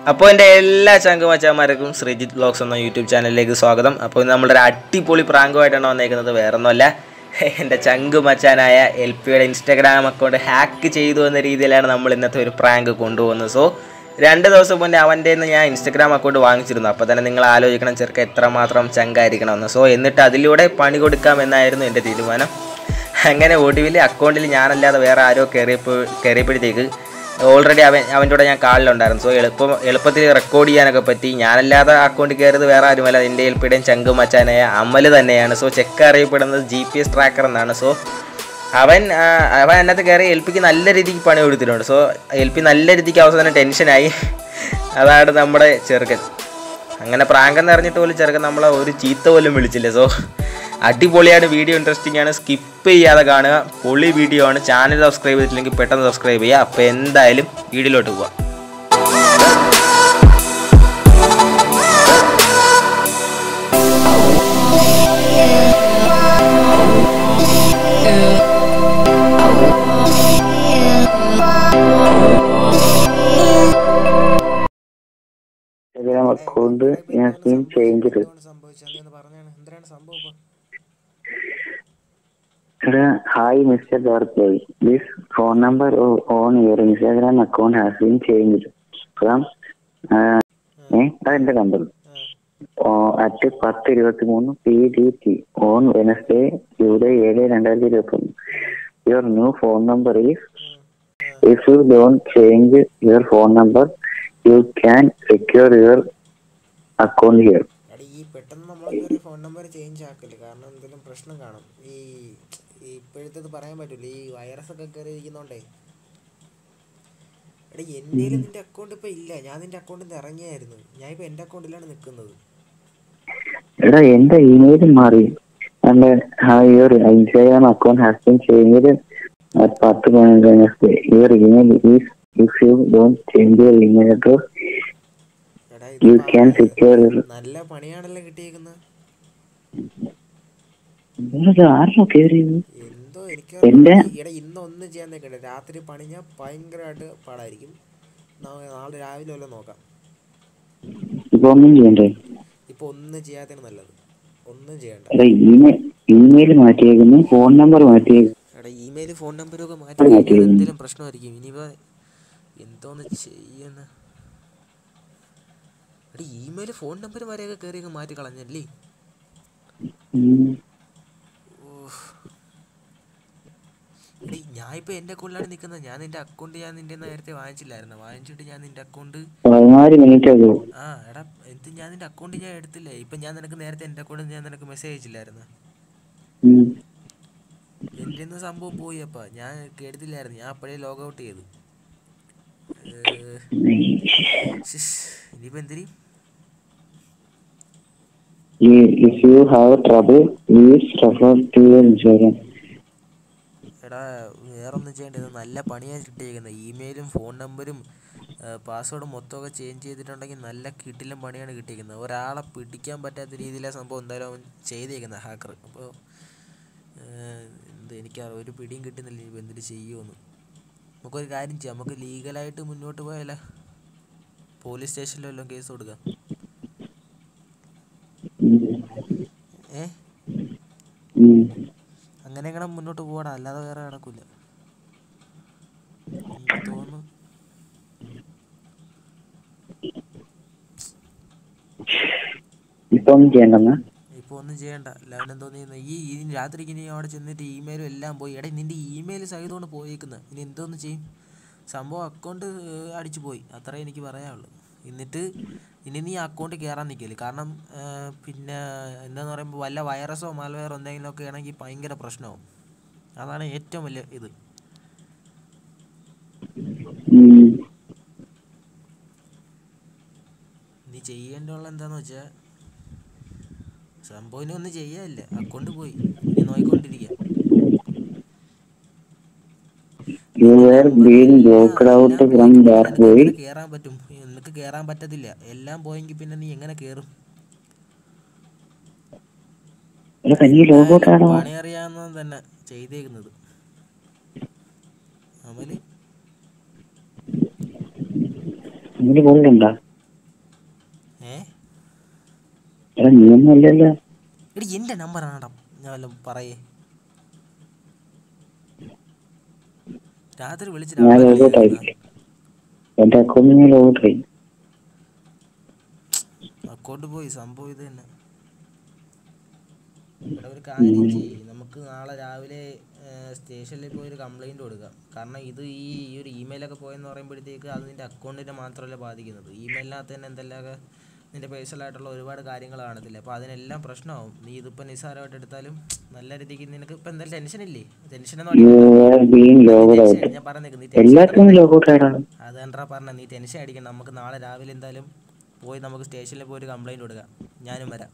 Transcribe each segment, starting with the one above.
അപ്പോൾ എൻ്റെ എല്ലാ ചങ്കുമച്ചാന്മാർക്കും ശ്രീജിത്ത് വ്ലോഗ്സ് എന്ന യൂട്യൂബ് ചാനലിലേക്ക് സ്വാഗതം അപ്പോൾ ഇന്ന് നമ്മളൊരു അടിപൊളി പ്രാങ്കുമായിട്ടാണ് വന്നേക്കുന്നത് വേറൊന്നുമല്ല എൻ്റെ ചങ്കു മച്ചാനായ എൽ പിയുടെ ഇൻസ്റ്റാഗ്രാം അക്കൗണ്ട് ഹാക്ക് ചെയ്തു എന്ന രീതിയിലാണ് നമ്മൾ ഇന്നത്തെ ഒരു പ്രാങ്ക് കൊണ്ടുപോകുന്നത് സോ രണ്ട് ദിവസം മുന്നേ അവൻ്റെ നിന്ന് ഞാൻ ഇൻസ്റ്റാഗ്രാം അക്കൗണ്ട് വാങ്ങിച്ചിരുന്നു അപ്പോൾ തന്നെ നിങ്ങൾ ആലോചിക്കണം ചെറുക്ക എത്രമാത്രം ചങ്കായിരിക്കണമെന്ന് സോ എന്നിട്ട് അതിലൂടെ പണി കൊടുക്കാം എന്നായിരുന്നു എൻ്റെ തീരുമാനം അങ്ങനെ ഒടുവിൽ അക്കൗണ്ടിൽ ഞാനല്ലാതെ വേറെ ആരോ കയറിയപ്പോൾ കയറിയപ്പോഴത്തേക്ക് ഓൾറെഡി അവൻ അവൻ്റെ കൂടെ ഞാൻ കാളിലുണ്ടായിരുന്നു സോ എളുപ്പം എളുപ്പത്തിൽ റെക്കോർഡ് ചെയ്യാനൊക്കെ പറ്റി ഞാനല്ലാതെ അക്കൗണ്ടിൽ കയറിയത് വേറെ ആരുമല്ല എൻ്റെ എൽപ്പിയുടെയും ചങ്കു മച്ചാനായ അമൽ തന്നെയാണ് സോ ചെക്ക് അറിയപ്പെടുന്നത് ജി പി എസ് ട്രാക്കർ എന്നാണ് സോ അവൻ ആ, അവൻ അതിനകത്ത് കയറി എൽ പിക്ക് നല്ല രീതിക്ക് പണി കൊടുത്തിട്ടുണ്ട് സോ എൽ പി നല്ല രീതിക്ക് അവസാനം ടെൻഷനായി അതാണ് നമ്മുടെ ചെറുക്കൻ അങ്ങനെ പ്രാങ്കെന്ന് അറിഞ്ഞിട്ട് പോലും ചെറുക്കൻ നമ്മളെ ഒരു ചീത്ത പോലും വിളിച്ചില്ല സോ അടിപൊളിയാണ് വീഡിയോ ഇൻട്രസ്റ്റിംഗ് ആണ് സ്കിപ്പ് ചെയ്യാതെ കാണുക പൊളി വീഡിയോ ആണ് ചാനൽ സബ്സ്ക്രൈബ് ചെയ്തിട്ടില്ലെങ്കിൽ പെട്ടെന്ന് സബ്സ്ക്രൈബ് ചെയ്യുക അപ്പോൾ എന്തായാലും വീഡിയോയിലോട്ട് പോവാം Instagram account has been changed. എടാ hi mister dark boy this phone number on your Instagram account has been changed from ഏ അതെന്റെ നമ്പർ അറ്റ് പത്ത് ഇരുപത്തി മൂന്ന് P D T on Wednesday July ഏഴ് രണ്ടായിരത്തി ഇരുപത്തി ഒന്ന് your new phone number is if you don't change your phone number you can secure your account here എടാ ഈ പെട്ടെന്ന് നമ്മളൊരു ഫോൺ നമ്പർ ചേഞ്ച് ആക്കില്ല കാരണം എന്തെങ്കിലും പ്രശ്നം കാണും ഈ ഈ ഇപ്പോഴത്തേത് പറയാൻ പറ്റില്ല ഈ വൈറസ് ഒക്കെ കയറി ഇരിക്കുന്നോണ്ടേ എടാ എൻ്റെ നിന്റെ അക്കൗണ്ട് ഇപ്പൊ ഇല്ല ഞാൻ നിന്റെ അക്കൗണ്ടിൽ നിന്ന് ഇറങ്ങിയായിരുന്നു ഞാൻ ഇപ്പൊ എന്റെ അക്കൗണ്ടിലാണ് നിൽക്കുന്നത് എടാ എന്റെ ഇമെയിൽ മാറി എന്റെ your Instagram account has been changed at പത്ത് പതിനഞ്ച് your email is if you don't change your email address എടാ യു ഇത് ക്യാൻ സെക്യൂർ നല്ല പണിയാണല്ലോ കിട്ടിയേക്കുന്നത് ആരോ കയറിയത് എന്തോ എനിക്ക് എന്റെ- എടാ ഇന്ന് ഒന്നും ചെയ്യാൻ നിൽക്കണ്ട രാത്രി പണിഞ്ഞാൽ ഭയങ്കരമായിട്ട് പാടായിരിക്കും നാ- നാളെ രാവിലെ വല്ലതും നോക്കാം ഇപ്പൊ ഒന്നും ചെയ്യണ്ടേ ഇപ്പൊ ഒന്നും ചെയ്യാത്തതാണ് നല്ലത് ഒന്നും ചെയ്യണ്ട എടാ ഇമെയിൽ ഇമെയിൽ മാറ്റിയേക്കുന്നു ഫോൺ നമ്പർ മാറ്റിയേക്കുന്നു എടാ ഇമെയിൽ ഫോൺ നമ്പരൊക്കെ മാറ്റി കഴിഞ്ഞാൽ എന്തെങ്കിലും പ്രശ്നമായിരിക്കും ഇനിയിപ്പോ എന്തോന്ന് ചെയ്യുന്ന എടാ ഇമെയിൽ ഫോൺ നമ്പർ വരെയൊക്കെ കയറിയൊക്കെ മാറ്റി കളഞ്ഞല്ലേ ഉം. ഓഹ്. എടീ ഞാൻ ഇപ്പൊ എന്റെ അക്കൗണ്ടിലാണ് നിൽക്കുന്നത് ഞാൻ നിന്റെ അക്കൗണ്ട് ഞാൻ നിന്റെ നേരത്തെ വാങ്ങിച്ചില്ലായിരുന്നു വാങ്ങിച്ചിട്ട് ഞാൻ നിന്റെ അക്കൗണ്ട് പതിനാല് മിനിറ്റ് ആകോ ആ എടാ എന്ത് ഞാൻ നിന്റെ അക്കൗണ്ട് ഞാൻ എടുത്തില്ല ഇപ്പൊ ഞാൻ നിനക്ക് നേരത്തെ എന്റെ അക്കൗണ്ട് ഞാൻ നിനക്ക് മെസ്സേജ് അയച്ചില്ലായിരുന്നു എൻ്റെ നിന്ന് സംഭവം പോയി അപ്പ ഞാൻ എടുത്തില്ലായിരുന്നു ഞാൻ അപ്പോഴേ ലോഗ് ഔട്ട് ചെയ്തു ഏഹ്, ശ്ശിഷ്. ഇനിയിപ്പോ എന്തിരി if you have trouble please refer to your Instagram എടാ വേറൊന്നും ചെയ്യേണ്ട ഇത് നല്ല പണിയാണ് കിട്ടിയിരിക്കുന്നത് ഇമെയിലും ഫോൺ നമ്പരും പാസ്വേഡും മൊത്തമൊക്കെ ചേഞ്ച് ചെയ്തിട്ടുണ്ടെങ്കിൽ നല്ല കിട്ടിലും പണിയാണ് കിട്ടിയിരിക്കുന്നത് ഒരാളെ പിടിക്കാൻ പറ്റാത്ത രീതിയിലെ സംഭവം എന്തായാലും അവൻ ചെയ്തേക്കുന്നത് ഹാക്കർ അപ്പോൾ എന്ത് എനിക്കറിയാം ഒരു പിടിയും കിട്ടുന്നില്ല ഇനിയിപ്പോൾ എന്തിട്ട് ചെയ്യുമെന്ന് നമുക്കൊരു കാര്യം ചെയ്യാം നമുക്ക് ലീഗലായിട്ട് മുന്നോട്ട് പോയാലോ പോലീസ് സ്റ്റേഷനിൽ വല്ലതും കേസ് കൊടുക്കാം ഏ അങ്ങനെ എങ്ങനെ മുന്നോട്ട് പോകണം അല്ലാതെ വേറെ നടക്കില്ല എനിക്ക് തോന്നുന്നു ഇപ്പൊ ഒന്നും ചെയ്യണ്ടെന്നാ ഇപ്പോൾ ഒന്നും ചെയ്യണ്ട ലെവൻ എന്തോ ചെയ്യുന്നത് ഈ ഈ രാത്രിക്ക് ഇനി അവിടെ ചെന്നിട്ട് ഇമെയിലും എല്ലാം പോയി എടാ നിന്റെ ഇമെയിൽ സഹിതമാണ് പോയേക്കുന്നത് ഇനി എന്തോന്ന് ചെയ്യും സംഭവം അക്കൗണ്ട് അടിച്ചു പോയി അത്രേ എനിക്ക് പറയാനുള്ളൂ എന്നിട്ട് ഇനി നീ അക്കൗണ്ട് കയറാൻ നിൽക്കല് കാരണം ആ, പിന്നെ എന്താന്ന് പറയുമ്പോൾ വല്ല വൈറസോ മാൽവെയറോ എന്തെങ്കിലുമൊക്കെ ആണെങ്കിൽ ഭയങ്കര പ്രശ്നമാവും അതാണ് ഏറ്റവും വലിയ ഇത് ഉം. നീ ചെയ്യേണ്ടുള്ള എന്താന്ന് വെച്ചാൽ സംഭവം ഇനി ഒന്നും ചെയ്യാനില്ല അക്കൗണ്ട് പോയി ഇനി നോയിക്കൊണ്ടിരിക്കുക You were being blocked out from that boy. കേറാൻ പറ്റും നിനക്ക് കേറാൻ പറ്റത്തില്ല എല്ലാം പോയെങ്കിൽ പിന്നെ നീ എങ്ങനെ കേറും എടാ തനി ലോഗോട്ട് ആണോ പണി അറിയാവുന്ന തന്നെ ചെയ്തേക്കുന്നത് അമല് ഇതിന് കൊണ്ടുണ്ടാ എടാ നീയൊന്നും അല്ലല്ലോ എടി എൻ്റെ നമ്പറാണ് ഞാൻ വല്ലതും പറയേ രാത്രി വിളിച്ച് ഞാൻ ലോഗൗട്ട് ആയി എന്റെ അക്കൗണ്ടിൽ ഞാൻ ലോഗൗട്ട് ആയി അക്കൗണ്ട് പോയി സംഭവം ഇത് തന്നെ ഇവിടെ ഒരു കാര്യം ചെയ്യ് നമുക്ക് നാളെ രാവിലെ സ്റ്റേഷനിൽ പോയി ഒരു കംപ്ലൈൻറ്റ് കൊടുക്കാം കാരണം ഇത് ഈ ഈ ഒരു ഇമെയിലൊക്കെ പോയെന്ന് പറയുമ്പോഴത്തേക്ക് അത് നിൻ്റെ അക്കൗണ്ടിനെ മാത്രമല്ല ബാധിക്കുന്നത് ഇമെയിലിനകത്ത് തന്നെ എന്തെല്ലാമൊക്കെ നിൻ്റെ പേഴ്സണലായിട്ടുള്ള ഒരുപാട് കാര്യങ്ങൾ കാണത്തില്ല അപ്പോൾ അതിനെല്ലാം പ്രശ്നമാവും നീ ഇതിപ്പോൾ നിസ്സാരമായിട്ട് എടുത്താലും നല്ല രീതിക്ക് നിനക്ക് ഇപ്പം എന്തായാലും ടെൻഷൻ ഇല്ലേ ടെൻഷനൊന്നും യു അടിക്കണ്ട. Are being logged tension out ഞാൻ പറഞ്ഞേക്ക് നീ ടെൻഷൻ എല്ലാത്തിനും ലോഗൗട്ട് ആയിട്ടാണ് അത് കണ്ടാ പറഞ്ഞ നീ ടെൻഷൻ അടിക്കണം നമുക്ക് നാളെ രാവിലെ എന്തായാലും പോയി നമുക്ക് സ്റ്റേഷനിൽ പോയി ഒരു കംപ്ലൈൻറ്റ് കൊടുക്കാം ഞാനും വരാം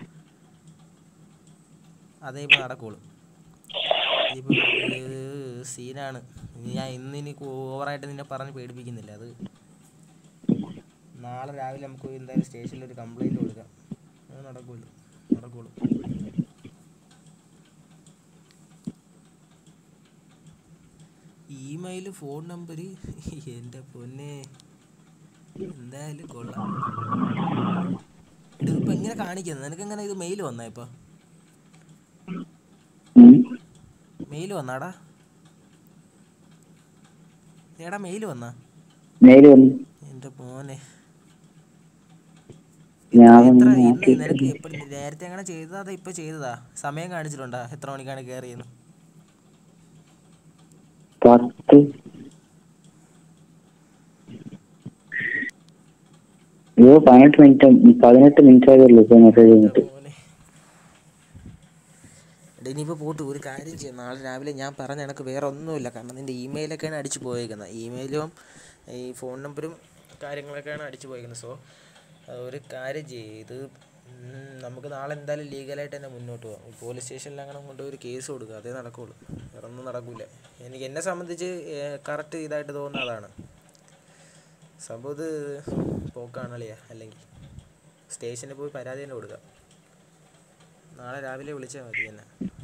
അതേ ഇപ്പോൾ നടക്കുള്ളൂ ഇപ്പം സീനാണ് ഞാൻ ഇന്നിനി ഓവറായിട്ട് നിന്നെ പറഞ്ഞ് പേടിപ്പിക്കുന്നില്ല അത് നാളെ രാവിലെ നമുക്ക് പോയി എന്തായാലും സ്റ്റേഷനിൽ ഒരു കംപ്ലൈൻറ്റ് കൊടുക്കാം അത് നടക്കുള്ളൂ നടക്കുള്ളൂ ഇമെയിൽ ഫോൺ നമ്പർ എൻ്റെ പൊന്നെ എന്തായാലും കൊള്ളാം എടാ, ഇതിപ്പോ എങ്ങനെ കാണിക്കുന്നത് നിനക്ക് എങ്ങനെ ഇത് മെയിൽ വന്നാ ഇപ്പൊ മെയിൽ വന്നാടാ എടാ മെയിൽ വന്നാ മെയിൽ വന്നു എൻ്റെ മോനെ ഞാൻ എത്ര ഒന്ന് ഇന്ന് നോക്കിയിട്ട് നിനക്ക് എപ്പോഴും നേരത്തെ അങ്ങനെ ചെയ്തതാ അതോ ഇപ്പൊ ചെയ്തതാ സമയം കാണിച്ചിട്ടുണ്ടാ എത്ര മണിക്കാണ് കയറിയെന്ന് പത്ത് അയ്യോ പതിനെട്ട് മിനിറ്റ് പതിനെട്ട് മിനിറ്റ് ആയതുള്ളൂ ഇപ്പൊ മെസ്സേജ് ചെയ്തിട്ട് മോനെ എടാ ഇനിയിപ്പോൾ പോട്ട് ഒരു കാര്യം ചെയ്യാം നാളെ രാവിലെ ഞാൻ പറഞ്ഞ കണക്ക് വേറെ ഒന്നുമില്ല കാരണം നിൻ്റെ ഇമെയിലൊക്കെയാണ് അടിച്ചു പോയേക്കുന്നത് ഇമെയിലും ഈ ഫോൺ നമ്പറും കാര്യങ്ങളൊക്കെയാണ് അടിച്ചു പോയേക്കുന്നത് സോ ഒരു കാര്യം ചെയ്യ് ഇത് ഉം, നമുക്ക് നാളെ എന്തായാലും ലീഗലായിട്ട് തന്നെ മുന്നോട്ട് പോകാം പോലീസ് സ്റ്റേഷനിൽ അങ്ങനെ കൊണ്ടുപോയി ഒരു കേസ് കൊടുക്കുക അതേ നടക്കുള്ളൂ വേറെ ഒന്നും നടക്കില്ല എനിക്ക് എന്നെ സംബന്ധിച്ച് കറക്റ്റ് ഇതായിട്ട് തോന്നുന്ന അതാണ് സംഭവം ഇത് പോക്കാണളിയാ അല്ലെങ്കിൽ സ്റ്റേഷനിൽ പോയി പരാതി തന്നെ കൊടുക്കാം നാളെ രാവിലെ വിളിച്ചാൽ മതി എന്നെ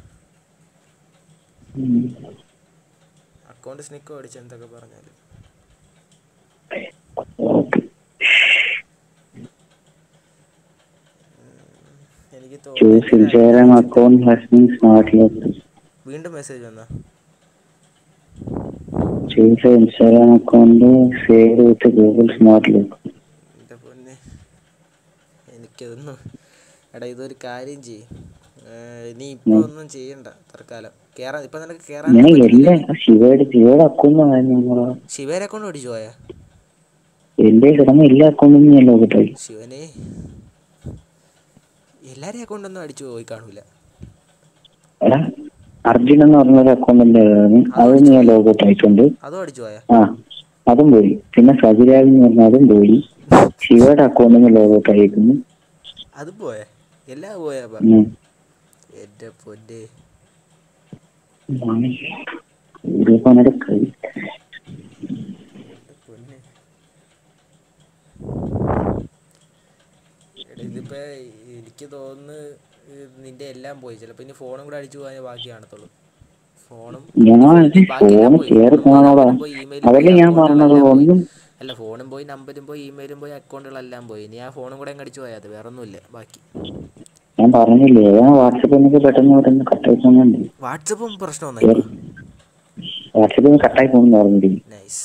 ഉം. അക്കൗണ്ട് സ്നിക്കോ അടിച്ച് എന്തൊക്കെ പറഞ്ഞാലും ഓക്കെ എനിക്ക് ചൂസ് തോന്നുന്നു Instagram account has been smart lock വീണ്ടും മെസ്സേജ് വന്നാ choose Instagram account save with Google smart lock എൻ്റെ പൊന്നെ എനിക്കതൊന്നും എടാ ഇതൊരു കാര്യം ചെയ്യ് ഏഹ് നീ ഇപ്പൊ ഒന്നും ചെയ്യണ്ട തൽക്കാലം കേറാൻ ഇപ്പൊ നിനക്ക് കേറാൻ ഞാൻ എല്ലാ ശിവയുടെ ശിവയുടെ അക്കൗണ്ട് നമ്മളാ ശിവേരെ അക്കൗണ്ട് അടിച്ചു പോയാ എന്റെ കിടന്ന എല്ലാ അക്കൗണ്ടും ഞാൻ ലോഗൗട്ട് ആയി ശിവനെ എല്ലാരെയും അക്കൗണ്ട് ഒന്നും അടിച്ചു പോയി കാണൂല എടാ അർജുൻ എന്ന് പറഞ്ഞൊരു അക്കൗണ്ട് ഉണ്ടായിരുന്നു അതും ഞാൻ ലോഗൗട്ട് ആയിട്ടുണ്ട് അതും അടിച്ചു പോയാ ആ അതും പോയി പിന്നെ സജിരാജ് എന്ന് പറഞ്ഞ അതും പോയി ശിവയുടെ അക്കൗണ്ടിൽ നിന്ന് ലോഗൗട്ട് ആയിരിക്കുന്നു അത് പോയാ എല്ലാം പോയാ അപ്പൊ ഉം. എന്റെ പൊന്നെ ഇതിപ്പോ അവന്റെ കൈ പൊന്നെ എടാ ഇതിപ്പോ എനിക്ക് തോന്നുന്നു ഇത് നിന്റെ എല്ലാം പോയി ചിലപ്പോ ഇനി ഫോണും കൂടെ അടിച്ചു പോയാൽ ബാക്കി കാണത്തുള്ളൂ ഫോണും ഞാൻ ബാക്കിയെല്ലാം ഫോൺ പോയി. കേറി ഫോണും പോയി, പോണോടാ നമ്പറും പോയി, ഇമെയിലും അതല്ലേ പോയി, ഞാൻ പറഞ്ഞത് അക്കൗണ്ടുകളെല്ലാം പോയി. ഒന്നും അല്ല ഫോണും പോയി നമ്പരും പോയി ഇമെയിലും പോയി അക്കൗണ്ടുകളെല്ലാം പോയി ഇനി ആ ഫോണും കൂടെ അങ്ങ് അടിച്ചു പോയാൽ അത് വേറെ ഒന്നുമില്ല ബാക്കി ഞാൻ പറഞ്ഞില്ലേ ഏതാ വാട്സപ്പ് എനിക്ക് പെട്ടെന്ന് പെട്ടെന്ന് കട്ടായി പോകുന്നുണ്ട് വാട്സപ്പും പ്രശ്നമൊന്നും ഇപ്പൊ വാട്സപ്പിൽ കട്ടായി പോകുന്നു പറഞ്ഞിട്ട് നൈസ്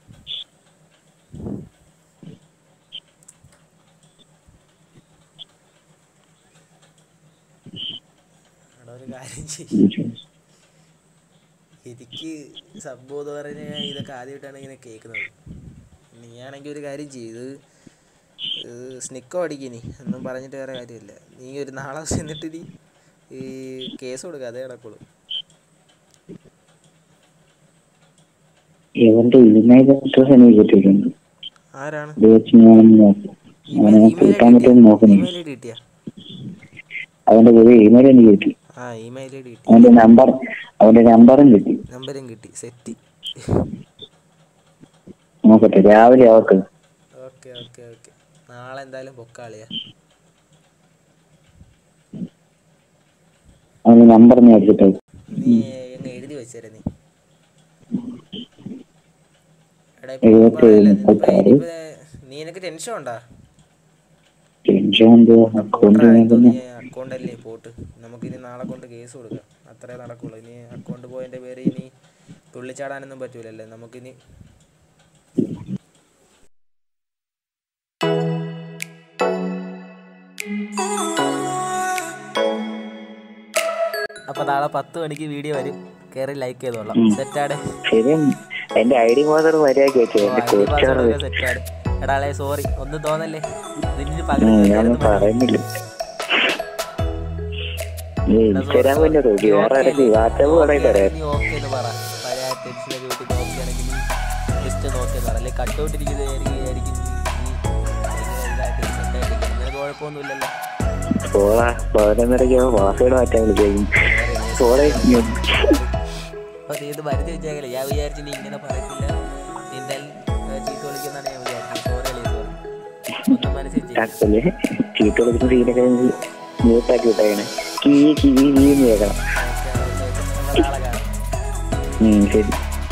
എടാ ഒരു കാര്യം ചെയ്യ് എനിക്ക് സംഭവം എന്ന് പറഞ്ഞാൽ ഇതൊക്കെ ആദ്യമായിട്ടാണ് ഇങ്ങനെ കേൾക്കുന്നത് നീയാണെങ്കിൽ ഒരു കാര്യം ചെയ്ത് സ്നിക്കോ അടിക്കിനി ഒന്നും പറഞ്ഞിട്ട് വേറെ കാര്യമില്ല നീ ഒരു നാളെ ചെന്നിട്ട് നീ ഈ കേസ് കൊടുക്കുക അതേ നടക്കുള്ളൂ ഇവന്റെ ഇമെയിൽ അഡ്രസ് എനിക്ക് കിട്ടിയിട്ടുണ്ട് ആരാണ് ഇത് വെച്ച് ഞാനൊന്ന് നോക്കും അവനെ കിട്ടാൻ പറ്റുമെന്ന് നോക്കുന്നു ഇമെയിൽ ഐ ഡി കിട്ടിയാ അവന്റെ പുതിയ ഇമെയിൽ എനിക്ക് കിട്ടി ആ ഇമെയിൽ ഐ ഡി കിട്ടി അവന്റെ നമ്പർ അവന്റെ നമ്പറും കിട്ടി നമ്പരും കിട്ടി സെറ്റ് നോക്കട്ടെ രാവിലെ അവർക്ക് ഓക്കെ ഓക്കെ ഓക്കെ നാളെ എന്തായാലും പൊക്കാളിയാ അവന്റെ നമ്പർ ഞാൻ എടുത്തിട്ട് നീ എങ്ങ് എഴുതി വെച്ചേരെ നീ എടാ ഇപ്പൊ എഴുപത്തേഴ് പറയല്ലേ, ഇപ്പൊ മുപ്പത്താറ്. ഇനിയിപ്പോ നീ എനിക്ക് ടെൻഷൻ ഉണ്ടാ പക്ഷെ എന്തോ അക്കൗണ്ട് നീ അക്കൗണ്ട് അല്ലേ പോട്ട് നമുക്കിനി നാളെ കൊണ്ട് കേസ് കൊടുക്കാം അത്രേ നടക്കുള്ളൂ ഇനി അക്കൗണ്ട് പോയതിൻ്റെ പേര് ഇനി തുള്ളിച്ചാടാനൊന്നും പറ്റൂലല്ലേ നമുക്കിനി അപ്പോൾ നാളെ പത്ത് മണിക്ക് വീഡിയോ വരും കയറി ലൈക്ക് ചെയ്തോളാം സെറ്റാടെ ശരി എന്റെ ഐ ഡി മാത്രം മര്യാദ വെച്ചോ എന്റെ കോച്ചാറ് സെറ്റാട് എടാ അളേ സോറി ഒന്നും തോന്നല്ലേ ഇതിന് ഉം, പകരം ഞാനൊന്നും പറയുന്നില്ല നീ ഇൻസ്റ്റാഗ്രാം തന്നെ നോക്കി വേറെ ആരെങ്കിലും വാട്സാപ്പ് കടയിൽ തരാം നീ ഓക്കെ എന്ന് പറ പഴയ ടെൻഷനൊക്കെ വിട്ട് നോക്കുകയാണെങ്കിൽ നീ ജസ്റ്റ് നോക്കി പറ അല്ലെങ്കിൽ കട്ടൗട്ടിരിക്കുന്നതായിരിക്കും ആയിരിക്കും നിനക്ക് കുഴപ്പമൊന്നുമില്ലല്ലോ പോളാ പതിനൊന്നരയ്ക്ക് പാസ്വേഡ് മാറ്റാൻ വിളിച്ചേക്കും പോളെ അപ്പോൾ നീ ഇത് വരുത്തി വെച്ചേക്കല്ലേ ഞാൻ വിചാരിച്ചു നീ ഇങ്ങനെ പറയത്തില്ല നീ എന്തായാലും ഏ, ചീത്ത വിളിക്കുന്നതാണ് ഞാൻ വിചാരിച്ചത് സോറി അല്ലേ സോറി ഒന്നും മനസ്സിൽ വെച്ചേ അല്ലേ ചീട്ട് കൊടുക്കുന്ന സീനൊക്കെ മ്യൂട്ടാക്കി വിട്ടേക്കണേ കീ കീ കീ എന്ന് കേൾക്കണം നാളെ കാണാം ഉം, ശരി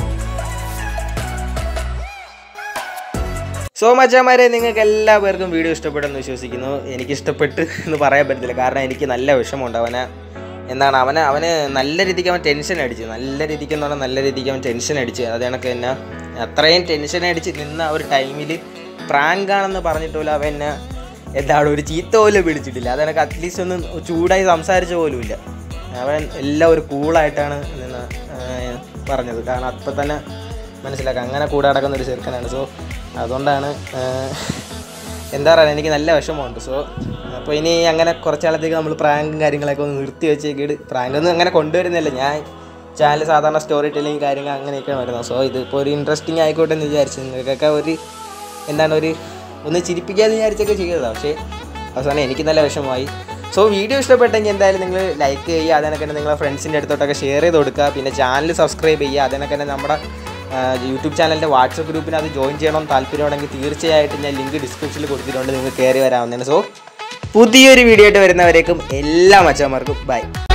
സോ മച്ചാമാരെ നിങ്ങൾക്ക് എല്ലാവർക്കും വീഡിയോ ഇഷ്ടപ്പെട്ടെന്ന് വിശ്വസിക്കുന്നു എനിക്ക് ഇഷ്ടപ്പെട്ട് എന്ന് പറയാൻ പറ്റത്തില്ല കാരണം എനിക്ക് നല്ല വിഷമമുണ്ട് അവനെ എന്താണ് അവന് അവന് നല്ല രീതിക്ക് അവൻ ടെൻഷൻ അടിച്ച് നല്ല രീതിക്ക് എന്ന് പറഞ്ഞാൽ നല്ല രീതിക്ക് അവൻ ടെൻഷൻ അടിച്ച് അത് കണക്ക് തന്നെ അത്രയും ടെൻഷൻ അടിച്ച് നിന്ന ആ ഒരു ടൈമിൽ പ്രാങ്കാണെന്ന് പറഞ്ഞിട്ട് പോലും അവൻ എന്നെ എന്താണ് ഒരു ചീത്ത പോലും വിളിച്ചിട്ടില്ല അത് കണക്ക് അറ്റ്ലീസ്റ്റ് ഒന്ന് ചൂടായി സംസാരിച്ച പോലും ഇല്ല അവൻ എല്ലാം ഒരു കൂളായിട്ടാണ് നിന്ന് ആ, പറഞ്ഞത് കാരണം അപ്പം തന്നെ മനസ്സിലാക്കാം അങ്ങനെ കൂടെ നടക്കുന്ന ഒരു ചെറുക്കനാണ് സോ അതുകൊണ്ടാണ് ആഹ്, എന്താ പറയുക എനിക്ക് നല്ല വിഷമമുണ്ട് സോ അപ്പോൾ ഇനി അങ്ങനെ കുറച്ച് കാലത്തേക്ക് നമ്മൾ പ്രാങ്കും കാര്യങ്ങളൊക്കെ ഒന്ന് നിർത്തി വെച്ചേക്കിട്ട് പ്രാങ്ക് ഒന്നും അങ്ങനെ കൊണ്ടുവരുന്നില്ല ഞാൻ ചാനൽ സാധാരണ സ്റ്റോറി ടെല്ലിങ് കാര്യങ്ങൾ അങ്ങനെയൊക്കെയാണ് വരുന്നത് സോ ഇതിപ്പോൾ ഒരു ഇൻട്രസ്റ്റിംഗ് ആയിക്കോട്ടെ എന്ന് വിചാരിച്ചു നിങ്ങൾക്കൊക്കെ ഒരു എന്താണ് ഒരു ഒന്ന് ചിരിപ്പിക്കാമെന്ന് വിചാരിച്ചൊക്കെ ചെയ്തതാണ് പക്ഷേ അവസാനം എനിക്ക് നല്ല വിഷമമായി സോ വീഡിയോ ഇഷ്ടപ്പെട്ടെങ്കിൽ എന്തായാലും നിങ്ങൾ ലൈക്ക് ചെയ്യുക അതിനൊക്കെ തന്നെ നിങ്ങളെ ഫ്രണ്ട്സിൻ്റെ അടുത്തോട്ടൊക്കെ ഷെയർ ചെയ്ത് കൊടുക്കുക പിന്നെ ചാനൽ സബ്സ്ക്രൈബ് ചെയ്യുക അതിനൊക്കെ തന്നെ നമ്മുടെ യൂട്യൂബ് ചാനലിൻ്റെ വാട്സപ്പ് ഗ്രൂപ്പിന് അത് ജോയിൻ ചെയ്യണം താല്പര്യമുണ്ടെങ്കിൽ തീർച്ചയായിട്ടും ഞാൻ ലിങ്ക് ഡിസ്ക്രിപ്ഷനിൽ കൊടുത്തിട്ടുണ്ട് നിങ്ങൾക്ക് കയറി വരാവുന്നതാണ് സോ പുതിയൊരു വീഡിയോ ആയിട്ട് വരുന്നവരേക്കും എല്ലാ മച്ചന്മാർക്കും ബൈ